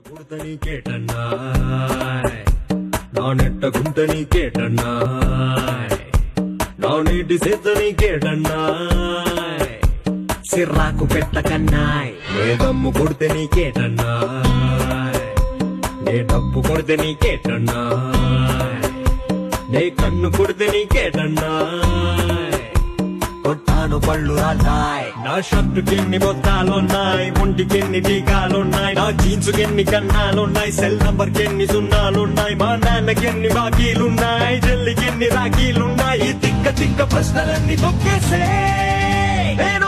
గుర్తని కేటన్నాయ్ నా నెట్ట గుంటని కేటన్నాయ్ నా నీటి సేతని కేటన్నాయ్ సిర్రాకు పెట్టకన్నాయ్ నే దమ్ము కొడితే నీ కేటన్నాయ్ నే డబ్బు కొడితే నీ కేటన్నాయ్ నే కన్ను కొడితే నీ కేటన్నాయ్ కొట్టాను పళ్ళు రాజాయ్ నా షర్టుకి ఎన్ని బొత్తాలున్నాయి ఒంటికి ఎన్ని టీకాలున్నాయి నా జీన్స్ ఎన్ని కన్నాలున్నాయి సెల్ నంబర్ కి ఎన్ని సున్నాలున్నాయి మా నాన్నకి ఎన్ని బాకీలున్నాయి చెల్లికి ఎన్ని రాఖీలున్నాయి తిక్క తిక్క ప్రశ్నలన్నీ తొక్కేసే నేను